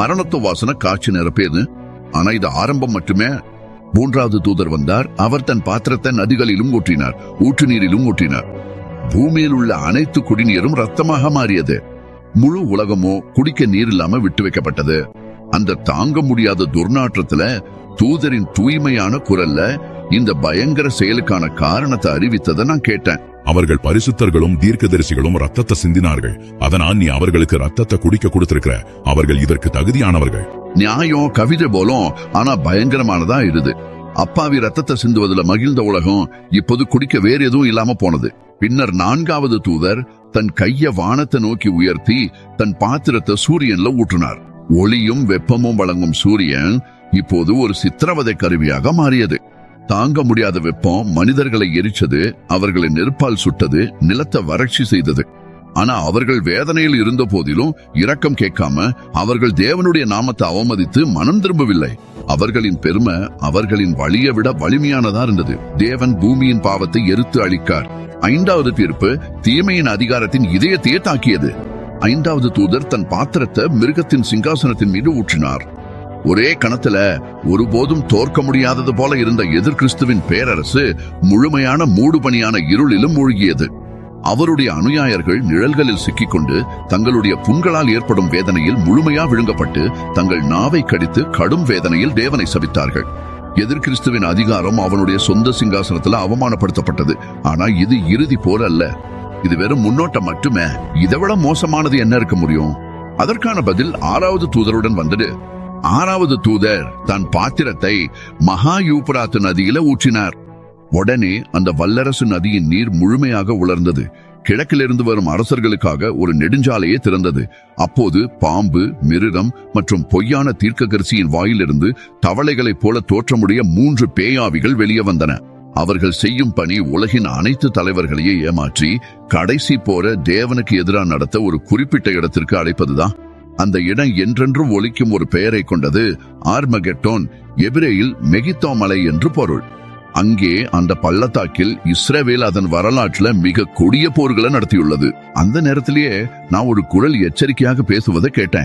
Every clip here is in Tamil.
மரணத்து வாசனை காய்ச்சி நிரப்பியது ஆனா இது ஆரம்பம் மட்டுமே மூன்றாவது தூதர் வந்தார் அவர் தன் பாத்திரத்தை நதிகளிலும் ஊற்றினார் ஊற்று நீரிலும் ஊற்றினார் பூமியில் உள்ள அனைத்து குடிநீரும் ரத்தமாக மாறியது முழு உலகமோ குடிக்க நீர் இல்லாம விட்டு வைக்கப்பட்டது அந்த தாங்க முடியாத துர்நாற்றத்துல தூதரின் தூய்மையான குரல்ல இந்த பயங்கர செயலுக்கான காரணத்தை அறிவித்ததை நான் கேட்டேன் அவர்கள் பரிசுத்தர்களும் தீர்க்கதரிசிகளும் ரத்தத்தை சிந்தினார்கள் அதனால் நீ அவர்களுக்கு ரத்தத்தை குடிக்க கொடுத்திருக்கிற அவர்கள் இதற்கு தகுதியானவர்கள் நியாயம் கவிதை போலும் ஆனா பயங்கரமானதா இருது அப்பாவி ரத்தத்தை சிந்துவதுல மகிழ்ந்த உலகம் இப்போது குடிக்க வேற எதுவும் இல்லாம போனது பின்னர் நான்காவது தூதர் தன் கைய வானத்தை நோக்கி உயர்த்தி தன் பாத்திரத்தை சூரியன்ல ஊற்றினார் ஒளியும் வெப்பமும் வழங்கும் சூரியன் இப்போது ஒரு சித்திரவதை கருவியாக மாறியது தாங்க முடியாத வெப்பம் மனிதர்களை எரிச்சது அவர்களை நெருப்பால் சுட்டது நிலத்தை வறட்சி செய்தது ஆனா அவர்கள் வேதனையில் இருந்த போதிலும் இரக்கம் கேட்காம அவர்கள் தேவனுடைய நாமத்தை அவமதித்து மனம் திரும்பவில்லை அவர்களின் பெருமை அவர்களின் வழியை விட வலிமையானதா இருந்தது தேவன் பூமியின் பாவத்தை எரித்து அழிக்கார் ஐந்தாவது தீர்ப்பு தீமையின் அதிகாரத்தின் இதயத்தையே தாக்கியது ஐந்தாவது தூதர் தன் பாத்திரத்தை மிருகத்தின் சிங்காசனத்தின் மீது ஊற்றினார் ஒரே கணத்துல ஒருபோதும் தோற்க முடியாதது போல இருந்த எதிர்கிறிஸ்துவின் பேரரசு முழுமையான மூடுபனியான இருளிலும் மூழ்கியது அவருடைய அனுயாயர்கள் நிழல்களில் சிக்கிக்கொண்டு தங்களுடைய புண்களால் ஏற்படும் வேதனையில் முழுமையா விழுங்கப்பட்டு தங்கள் நாவை கடித்து கடும் வேதனையில் தேவனை சபித்தார்கள் எதிர்கிறிஸ்துவின் அதிகாரம் அவனுடைய சொந்த சிங்காசனத்துல அவமானப்படுத்தப்பட்டது ஆனா இது இறுதி போல அல்ல இது வெறும் முன்னோட்டம் மட்டுமே இதை விட மோசமானது என்ன இருக்க முடியும் அதற்கான பதில் ஆறாவது தூதருடன் வந்தது ஆறாவது தூதர் தன் பாத்திரத்தை மகா யூப்ராத்து நதியில ஊற்றினார் உடனே அந்த வல்லரசு நதியின் நீர் முழுமையாக உலர்ந்தது கிழக்கிலிருந்து வரும் அரசர்களுக்காக ஒரு நெடுஞ்சாலையே திறந்தது அப்போது பாம்பு மிருகம் மற்றும் பொய்யான தீர்க்கதரிசியின் வாயிலிருந்து தவளைகளைப் போல தோற்றமுடைய மூன்று பேயாவிகள் வெளியே வந்தன அவர்கள் செய்யும் பணி உலகின் அனைத்து தலைவர்களையே ஏமாற்றி கடைசி போற தேவனுக்கு எதிராக நடத்த ஒரு குறிப்பிட்ட இடத்திற்கு அழைப்பதுதான் அந்த இடம் என்றென்றும் ஒலிக்கும் ஒரு பெயரை கொண்டது ஆர்மகெட்டோன் எபிரேயில் மெகித்தோ மலை என்று பொருள் அங்கே அந்த பள்ளத்தாக்கில் இஸ்ரேவேல் அதன் வரலாற்றுல மிக கொடிய போர்களை நடத்தியுள்ளது அந்த நேரத்திலேயே நான் ஒரு குரல் எச்சரிக்கையாக பேசுவதை கேட்டேன்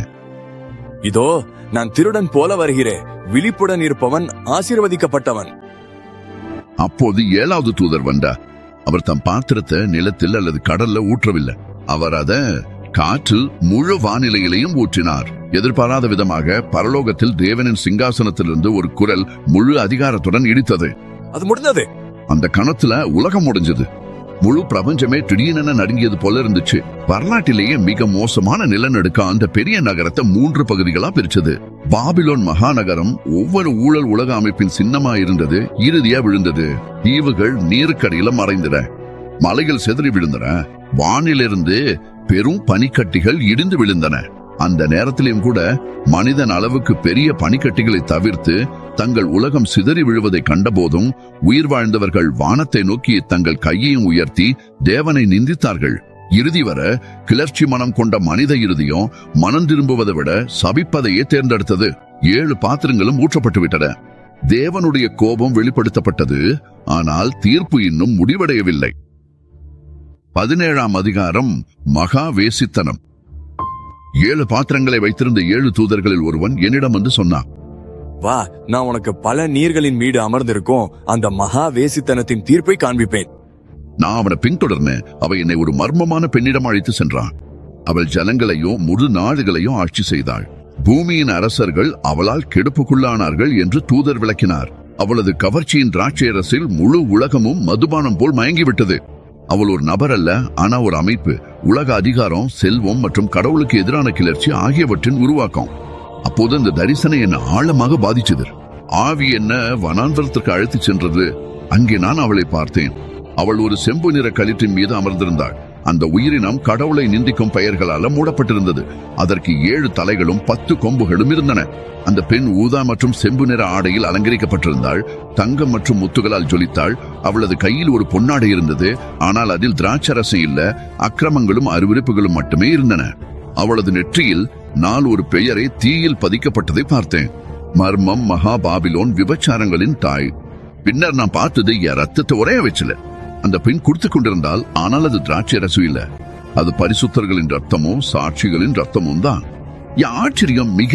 இதோ நான் திருடன் போல வருகிறேன் விழிப்புடன் இருப்பவன் ஆசீர்வதிக்கப்பட்டவன் அப்போது ஏழாவது தூதர் வந்தார் அவர் தம் பாத்திரத்தை நிலத்தில் அல்லது கடல்ல ஊற்றவில்லை அவர் அத காற்றில் முழு வானிலையிலையும் ஊற்றினார் எதிர்பாராத விதமாக பரலோகத்தில் தேவனின் சிங்காசனத்திலிருந்து ஒரு குரல் முழு அதிகாரத்துடன் இடித்தது அது முடிந்தது அந்த கணத்துல உலகம் முடிஞ்சது முழு பிரபஞ்சமே திடீரென நடுங்கியது போல இருந்துச்சு வரலாற்றிலேயே மிக மோசமான நிலநடுக்க அந்த பெரிய நகரத்தை மூன்று பகுதிகளா பிரிச்சது பாபிலோன் மகாநகரம் ஒவ்வொரு ஊழல் உலக அமைப்பின் சின்னமா இருந்தது இறுதியா விழுந்தது தீவுகள் நீருக்கடியில மறைந்தன மலைகள் செதறி விழுந்தன வானிலிருந்து பெரும் பனிக்கட்டிகள் இடிந்து விழுந்தன அந்த நேரத்திலும் கூட மனிதன் அளவுக்கு பெரிய பனிக்கட்டிகளை தவிர்த்து தங்கள் உலகம் சிதறி விழுவதை கண்டபோதும் உயிர் வாழ்ந்தவர்கள் வானத்தை நோக்கி தங்கள் கையையும் உயர்த்தி தேவனை நிந்தித்தார்கள் இறுதி வர கிளர்ச்சி மனம் கொண்ட மனித இறுதியும் மனம் திரும்புவதை விட சபிப்பதையே தேர்ந்தெடுத்தது ஏழு பாத்திரங்களும் ஊற்றப்பட்டு விட்டன தேவனுடைய கோபம் வெளிப்படுத்தப்பட்டது ஆனால் தீர்ப்பு இன்னும் முடிவடையவில்லை பதினேழாம் அதிகாரம் மகா வேசித்தனம் ஏழு பாத்திரங்களை வைத்திருந்த ஏழு தூதர்களில் ஒருவன் என்னிடம் வந்து சொன்னான் வா நான் உனக்கு பல நீர்களின் மீது அமர்ந்திருக்கும் அந்த மகா வேசித்தனத்தின் தீர்ப்பை காண்பிப்பேன் நான் அவனை பின்தொடர்ந்தேன் அவ என்னை ஒரு மர்மமான பெண்ணிடம் அழைத்து சென்றான் அவள் ஜனங்களையும் முழு நாடுகளையும் ஆட்சி செய்தாள் பூமியின் அரசர்கள் அவளால் கெடுப்புக்குள்ளானார்கள் என்று தூதர் விளக்கினார் அவளது கவர்ச்சியின் திராட்சையரசில் முழு உலகமும் மதுபானம் போல் மயங்கிவிட்டது அவள் ஒரு நபர் அல்ல ஆனா ஒரு அமைப்பு உலக அதிகாரம் செல்வம் மற்றும் கடவுளுக்கு எதிரான கிளர்ச்சி ஆகியவற்றின் உருவாக்கம் அப்போது இந்த தரிசனம் என்ன ஆழமாக பாதிச்சது ஆவி என்ன வனாந்தரத்திற்கு அழைத்துச் சென்றது அங்கே நான் அவளை பார்த்தேன் அவள் ஒரு செம்பு நிற களிற்றின் மீது அமர்ந்திருந்தாள் அந்த உயிரினம் கடவுளை நிந்திக்கும் பெயர்களால மூடப்பட்டிருந்தது அதற்கு ஏழு தலைகளும் பத்து கொம்புகளும் இருந்தன அந்த பெண் ஊதா மற்றும் செம்பு நிற ஆடையில் அலங்கரிக்கப்பட்டிருந்தாள் தங்கம் மற்றும் முத்துகளால் ஜொலித்தாள் அவளது கையில் ஒரு பொன்னாடை இருந்தது ஆனால் அதில் திராட்சரசம் இல்ல அக்கிரமங்களும் அருவிருப்புகளும் மட்டுமே இருந்தன அவளது நெற்றியில் நான் ஒரு பெயரை தீயில் பதிக்கப்பட்டதை பார்த்தேன் மர்மம் மகா பாபிலோன் விபச்சாரங்களின் தாய் பின்னர் நான் பார்த்தது என் ரத்தத்தை உரைய வச்சல அந்த பெண் குடுத்துக் கொண்டிருந்தால் ஆனால் அது திராட்சை ரசம் இல்ல அது பரிசுத்தர்களின் ரத்தமும் சாட்சிகளின் ரத்தமும் தான் என் ஆச்சரியம் மிக